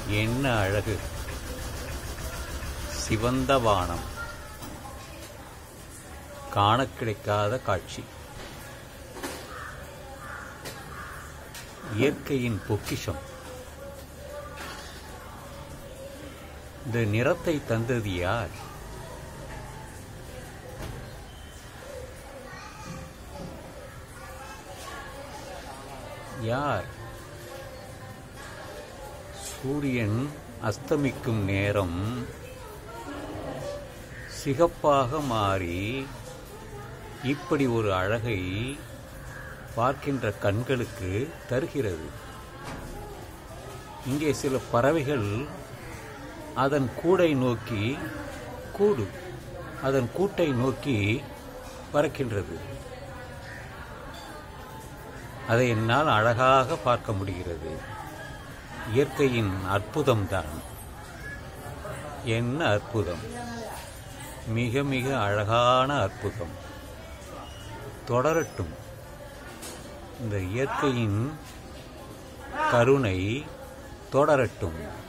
என்ன அழகு சிவந்த வானம் காணக் கிடைக்காத காட்சி இயற்கையின் பொக்கிஷம் இந்த நிறத்தை தந்தது யார் யார் சூரியன் அஸ்தமிக்கும் நேரம் சிகப்பாக மாறி இப்படி ஒரு அழகை பார்க்கின்ற கண்களுக்கு தருகிறது இங்கே சில பறவைகள் அதன் கூடை நோக்கி கூடு அதன் கூட்டை நோக்கி பறக்கின்றது அதை என்னால் அழகாக பார்க்க முடிகிறது இயற்கையின் அற்புதம்தான் என்ன அற்புதம் மிக மிக அழகான அற்புதம் தொடரட்டும் இந்த இயற்கையின் கருணை தொடரட்டும்